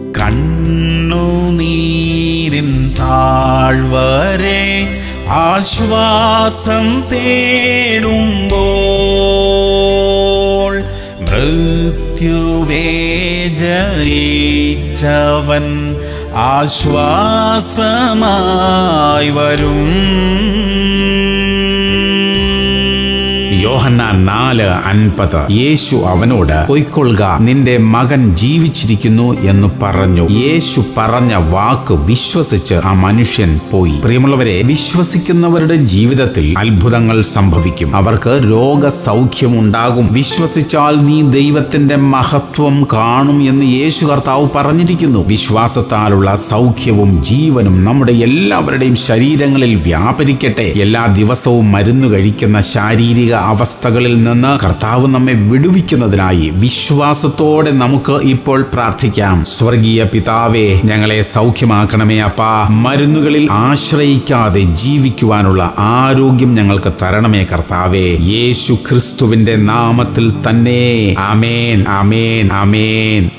കണ്ണുനീരിൻ താഴ്വരെ ആശ്വാസം തേടുമ്പോൾ മൃത്യുവേ ജയിച്ചവൻ ആശ്വാസമായി വരും യോഹന്നാൻ നാല് അൻപത് യേശു അവനോട് പൊയ്ക്കൊള്ളുക നിന്റെ മകൻ ജീവിച്ചിരിക്കുന്നു എന്ന് പറഞ്ഞു യേശു പറഞ്ഞ വാക്ക് വിശ്വസിച്ച് ആ മനുഷ്യൻ പോയി പ്രിയമുള്ളവരെ വിശ്വസിക്കുന്നവരുടെ ജീവിതത്തിൽ അത്ഭുതങ്ങൾ സംഭവിക്കും അവർക്ക് രോഗസൗഖ്യം ഉണ്ടാകും വിശ്വസിച്ചാൽ നീ ദൈവത്തിന്റെ മഹത്വം കാണും എന്ന് യേശു കർത്താവ് പറഞ്ഞിരിക്കുന്നു വിശ്വാസത്താലുള്ള സൗഖ്യവും ജീവനും നമ്മുടെ എല്ലാവരുടെയും ശരീരങ്ങളിൽ വ്യാപരിക്കട്ടെ എല്ലാ ദിവസവും മരുന്ന് കഴിക്കുന്ന ശാരീരിക അവസ്ഥകളിൽ നിന്ന് കർത്താവ് നമ്മെ വിടുവിക്കുന്നതിനായി വിശ്വാസത്തോടെ നമുക്ക് ഇപ്പോൾ പ്രാർത്ഥിക്കാം സ്വർഗീയ പിതാവേ ഞങ്ങളെ സൗഖ്യമാക്കണമേ അപ്പാ മരുന്നുകളിൽ ആശ്രയിക്കാതെ ജീവിക്കുവാനുള്ള ആരോഗ്യം ഞങ്ങൾക്ക് തരണമേ കർത്താവേ യേശു ക്രിസ്തുവിന്റെ നാമത്തിൽ തന്നെ ആമേൻ ആമേൻ ആമേൻ